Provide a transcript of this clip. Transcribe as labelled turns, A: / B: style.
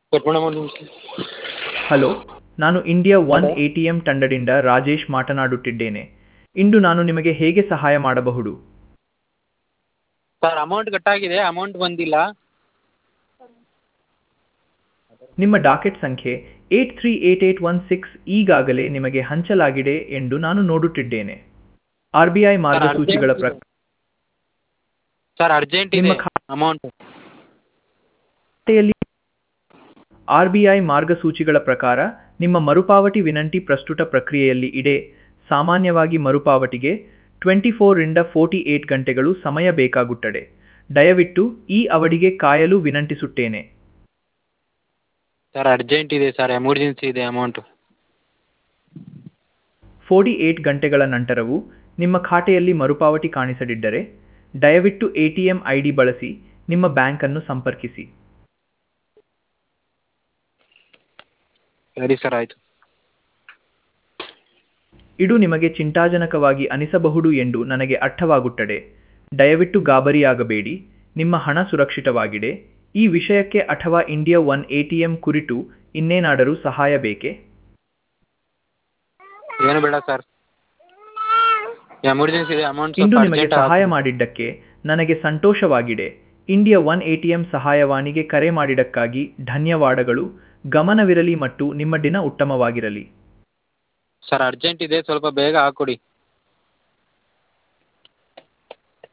A: ಕಟ್ಬಿಡಮ್ಮ ಒಂದು ನಿಮಿಷ
B: ಹಲೋ ನಾನು India one A T M ತಂಡದಿಂದ ರಾಜೇಶ್ ಮಾತನಾಡುತ್ತಿದ್ದೇನೆ ಇಂದು ನಾನು ನಿಮಗೆ ಹೇಗೆ ಸಹಾಯ ಮಾಡಬಹುದು
A: ಸರ್ ಅಮೌಂಟ್ ಕಟ್ಟಾಗಿದೆ ಅಮೌಂಟ್ ಬಂದಿಲ್ಲ
B: ನಿಮ್ಮ ಡಾಕೆಟ್ ಸಂಖ್ಯೆ eight three eight eight one six ಈಗಾಗಲೇ ನಿಮಗೆ ಹಂಚಲಾಗಿದೆ ಎಂದು ನಾನು ನೋಡುತ್ತಿದ್ದೇನೆ ಆರ್ ಬಿ ಐ ಮಾರ್ಗಸೂಚಿಗಳ ಪ್ರಕಾರ
A: ಸರ್ ಅರ್ಜೆಂಟ್ ಇದೆ
B: ನಿಮ್ಮ ಖಾ-
A: ಅಮೌಂಟ್
B: ಖಾತೆಯಲ್ಲಿ ಆರ್ ಬಿ ಐ ಮಾರ್ಗಸೂಚಿಗಳ ಪ್ರಕಾರ ನಿಮ್ಮ ಮರುಪಾವತಿ ವಿನಂತಿ ಪ್ರಸ್ತುತ ಪ್ರಕ್ರಿಯೆಯಲ್ಲಿ ಇದೆ ಸಾಮಾನ್ಯವಾಗಿ ಮರುಪಾವತಿಗೆ ಟ್ವೆಂಟಿ ಫೋರಿಂದ ಫೋರ್ಟಿ ಏಟ್ ಗಂಟೆಗಳು ಸಮಯ ಬೇಕಾಗುತ್ತದೆ ದಯವಿಟ್ಟು ಈ ಅವಧಿಗೆ ಕಾಯಲು ವಿನಂತಿಸುತ್ತೇನೆ
A: ಸರ್ ಅರ್ಜೆಂಟ್ ಇದೆ ಸರ್ ಎಮರ್ಜೆನ್ಸಿ ಇದೆ ಅಮೌಂಟು
B: ಫೋರ್ಟಿ ಏಟ್ ಗಂಟೆಗಳ ನಂತರವೂ ನಿಮ್ಮ ಖಾತೆಯಲ್ಲಿ ಮರುಪಾವತಿ ಕಾಣಿಸದಿದ್ದರೆ ದಯವಿಟ್ಟು A T M I D ಬಳಸಿ ನಿಮ್ಮ ಬ್ಯಾಂಕನ್ನು ಸಂಪರ್ಕಿಸಿ
A: ಸರಿ ಸರ್ ಆಯಿತು
B: ಇದು ನಿಮಗೆ ಚಿಂತಾಜನಕವಾಗಿ ಅನಿಸಬಹುದು ಎಂದು ನನಗೆ ಅರ್ಥವಾಗುತ್ತದೆ ದಯವಿಟ್ಟು ಗಾಬರಿಯಾಗಬೇಡಿ ನಿಮ್ಮ ಹಣ ಸುರಕ್ಷಿತವಾಗಿದೆ ಈ ವಿಷಯಕ್ಕೆ ಅಥವಾ India one A T M ಕುರಿತು ಇನ್ನೇನಾದರೂ ಸಹಾಯ ಬೇಕೇ
A: ಏನು ಬೇಡ ಸರ್ ಎಮರ್ಜೆನ್ಸಿ ಇದೆ ಅಮೌಂಟ್
B: ಇಂದು
A: ಸ್ವಲ್ಪ
B: ನಿಮಗೆ
A: ಅರ್ಜೆಂಟ್
B: ಸಹಾಯ ಮಾಡಿದ್ದಕ್ಕೆ ನನಗೆ ಸಂತೋಷವಾಗಿದೆ India one A T M ಸಹಾಯವಾಣಿಗೆ ಕರೆ ಮಾಡಿದ್ದಕ್ಕಾಗಿ ಧನ್ಯವಾದಗಳು ಗಮನವಿರಲಿ ಮತ್ತು ನಿಮ್ಮ ದಿನ ಉತ್ತಮವಾಗಿರಲಿ
A: ಸರ್ ಅರ್ಜೆಂಟ್ ಇದೆ ಸ್ವಲ್ಪ ಬೇಗ ಹಾಕ್ಕೊಡಿ